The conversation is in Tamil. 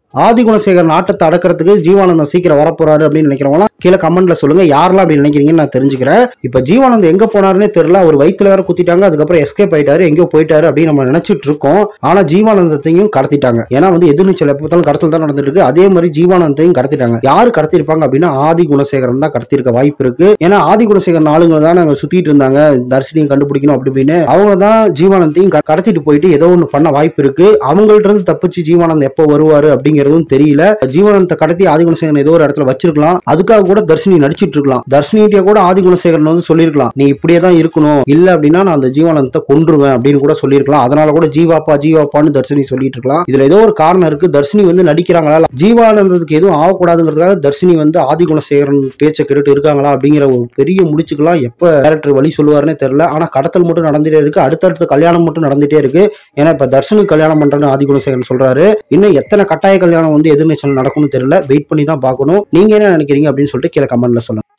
ஆதி குணசேகரன் ஆட்டத்தை அடக்கிறதுக்கு ஜீவானந்தம் சீக்கிரம் வரப்போறாரு அப்படின்னு நினைக்கிறவங்க கீழே கமெண்ட்ல சொல்லுங்க யாரெல்லாம் அப்படி நினைக்கிறீங்கன்னு நான் தெரிஞ்சுக்கிறேன் இப்ப ஜீவானந்தம் எங்க போனாருன்னே தெரியல அவர் வயித்துல வேற குத்திட்டாங்க அதுக்கப்புறம் எஸ்கேப் ஆயிட்டாரு எங்கேயோ போயிட்டாரு அப்படின்னு நம்ம நினைச்சிட்டு இருக்கோம் ஆனா ஜீவானந்தத்தையும் கடத்திட்டாங்க ஏன்னா வந்து எதிர்நீச்சல் எப்ப பார்த்தாலும் கடத்தல் தான் நடந்துட்டு இருக்கு அதே மாதிரி ஜீவானந்தையும் கடத்திட்டாங்க யாரு கடத்திருப்பாங்க அப்படின்னா ஆதி குணசேகரன் தான் கடத்திருக்க வாய்ப்பு இருக்கு ஏன்னா ஆதி குணசேகரன் ஆளுங்க தான் நாங்க சுத்திட்டு இருந்தாங்க தர்ஷினியும் கண்டுபிடிக்கணும் அப்படி இப்படின்னு அவங்க தான் ஜீவானந்தையும் க- கடத்திட்டு போயிட்டு ஏதோ ஒண்ணு பண்ண வாய்ப்பு இருக்கு அவங்கள்ட்ட இருந்து தப்பிச்சு ஜீவானந்த் எப்போ வருவாரு அப்படிங்கறதும் தெரியல ஜீவானந்த கடத்தி ஆதி குணசேகரன் ஏதோ ஒரு இடத்துல வச்சிருக்கலாம் அதுக்காக கூட தர்ஷினி நடிச்சிட்டு இருக்கலாம் தர்ஷினிகிட்ட கூட ஆதி குணசேகரன் வந்து சொல்லியிருக்கலாம் நீ இப்படியே தான் இருக்கணும் இல்ல அப்படின்னா நான் அந்த ஜீவானந்தத்தை கொன்றுவேன் அப்படின்னு கூட சொல்லியிருக்கலாம் அதனால கூட ஜீவாப்பா ஜீவாப்பான்னு தர்ஷினி சொல்லிட்டு இருக்கலாம் இதுல ஏதோ ஒரு காரணம் இருக்கு தர்ஷினி வந்து நடிக்கிறாங்களா இல்ல ஜீவானந்தத்துக்கு எதுவும் ஆகக்கூடாதுங்கிறதுக்காக தர்ஷினி வந்து ஆதி குணசேகரன் பேச்சை கேட்டுட்டு இருக்காங்களா அப்படிங்கிற ஒரு பெரிய முடிச்சுக்கலாம் எப்ப டேரக்டர் வழி சொல்லுவாருன்னே தெரியல ஆனா கடத்தல் மட்டும் நடந்துட்டே இருக்கு அடுத்தடுத்த கல்யாணம் மட்டும் நடந்துட்டே இருக்கு ஏன்னா இப்ப தர்ஷனு கல்யாணம் பண்றேன்னு ஆதி குணசேகரன் சொல்றாரு இன்னும் எத்தனை கட்டாய கல்யாணம் வந்து எதிர்நீச்சல் நடக்கும்னு தெரியல வெயிட் பண்ணி தான் பார்க்கணும் நீங்க என்ன நினைக்கிறீங்க அப்படின்னு சொல்லிட்டு கீழே கமெண்ட்ல சொல்லுங்க